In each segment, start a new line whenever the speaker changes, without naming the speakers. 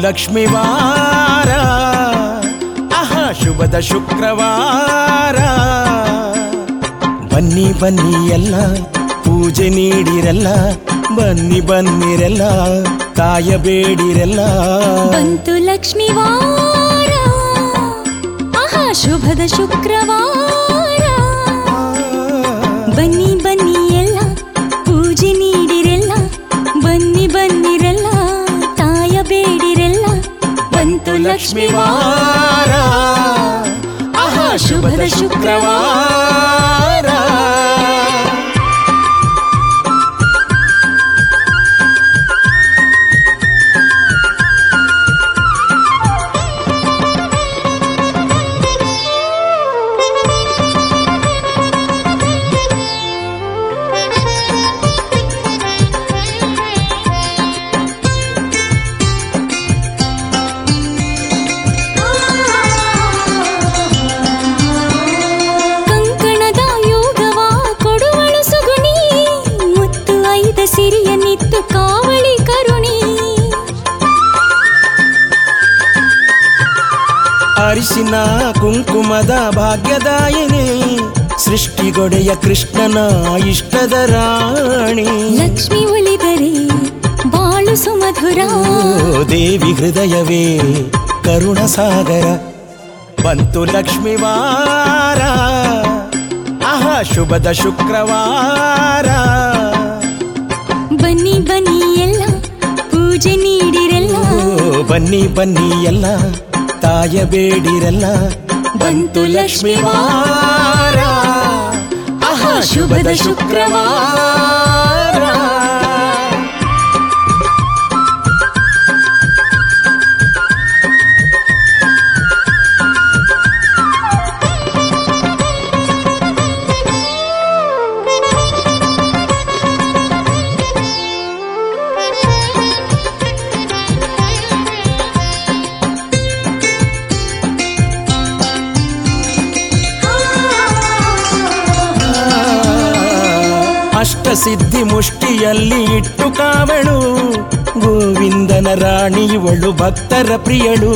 ಲಕ್ಷ್ಮಿ ವಾರ ಆಹಾ ಶುಭದ ಶುಕ್ರವಾರ ಬನ್ನಿ ಬನ್ನಿ ಎಲ್ಲ ಪೂಜೆ ನೀಡಿರಲ್ಲ ಬನ್ನಿ ಬನ್ನಿರೆಲ್ಲ ತಾಯ ಬೇಡಿರೆಲ್ಲ
ಬಂತು ಲಕ್ಷ್ಮಿ ವಾರ ಆಹಾ ಶುಭದ ಶುಕ್ರವಾರ ಬನ್ನಿ ಬನ್ನಿ ಎಲ್ಲ ಪೂಜೆ ನೀಡಿರೆಲ್ಲ ಬನ್ನಿ ಬನ್ನಿರೆಲ್ಲ ತಾಯ ಬೇಡಿರೆಲ್ಲ ಬಂತು ಲಕ್ಷ್ಮಿ ವಾರ
ಆಹಾ ಶುಭದ ಶುಕ್ರವಾರ
ಕಂಕಣದ ಯೋಗವ ಕೊಡುವಳು ಸುಗುಣಿ ಮುತ್ತು ಐದ ಸಿರಿಯ ನಿತ್ತು ಕಾವಳಿ ಕರುಣಿ
ಅರಿಶಿನ ಕುಂಕುಮದ ಭಾಗ್ಯದಾಯಿನಿ ಸೃಷ್ಟಿಗೊಡೆಯ ಕೃಷ್ಣನ ಇಷ್ಟದ ರಾಣಿ
ಲಕ್ಷ್ಮಿ ಒಲಿದರೆ ಬಾಳು ಸುಮಧುರ
ಓ ದೇವಿ ಹೃದಯವೇ ಕರುಣ ಸಾಗರ ಬಂತು ಲಕ್ಷ್ಮಿ ವಾರ ಆಹಾ ಶುಭದ ಶುಕ್ರವಾರ
ಬನ್ನಿ ಬನ್ನಿ ಎಲ್ಲ ಪೂಜೆ ನೀಡಿರೆಲ್ಲ
ಓ ಬನ್ನಿ ಬನ್ನಿ ಎಲ್ಲ ತಾಯ ಬೇಡಿರಲ್ಲ ಬಂತು ಲಕ್ಷ್ಮಿ ವಾರ ಆಹಾ ಶುಭದ ಶುಕ್ರವಾರ ಅಷ್ಟಸಿದ್ಧಿ ಮುಷ್ಟಿಯಲ್ಲಿ ಇಟ್ಟು ಕಾವಳು ಗೋವಿಂದನ ರಾಣಿ ಇವಳು ಭಕ್ತರ ಪ್ರಿಯಳು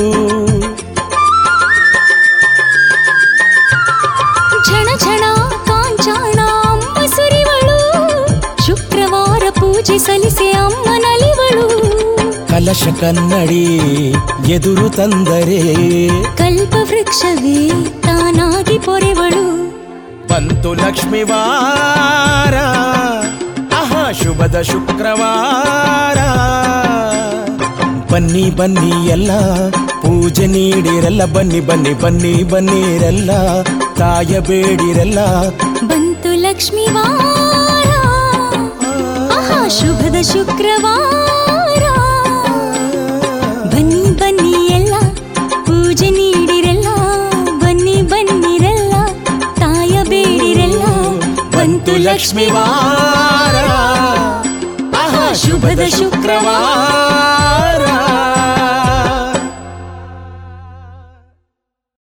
ಝಣ ಝಣ ಕಾಂಚಾಣ ಅಮ್ಮ ಸುರಿವಳು ಶುಕ್ರವಾರ ಪೂಜೆ ಸಲ್ಲಿಸಿ ಅಮ್ಮನಲಿವಳು
ಕಲಶ ಕನ್ನಡಿ ಎದುರು ತಂದರೆ
ಕಲ್ಪ ವೃಕ್ಷವೇ ತಾನಾಗಿ ಪೊರೆವಳು
ಬಂತು ಲಕ್ಷ್ಮಿ ವಾರ ಆಹಾ ಶುಭದ ಶುಕ್ರವಾರ ಬನ್ನಿ ಬನ್ನಿ ಎಲ್ಲ ಪೂಜೆ ನೀಡಿರಲ್ಲ ಬನ್ನಿ ಬನ್ನಿ ಬನ್ನಿ ಬನ್ನಿರಲ್ಲ ತಾಯ ಬೇಡಿರಲ್ಲ
ಬಂತು ಲಕ್ಷ್ಮಿ ವಾರ ಆಹಾ ಶುಭದ ಶುಕ್ರವಾರ ಬನ್ನಿ ಬನ್ನಿ ಎಲ್ಲ ಪೂಜೆ ನೀಡಿರೆಲ್ಲ ಬನ್ನಿ ಬನ್ನಿರೆಲ್ಲ ತಾಯ ಬೇಡಿರೆಲ್ಲ
ಬಂತು ಲಕ್ಷ್ಮಿ ವಾರ ಆಹಾ ಶುಭದ ಶುಕ್ರವಾರ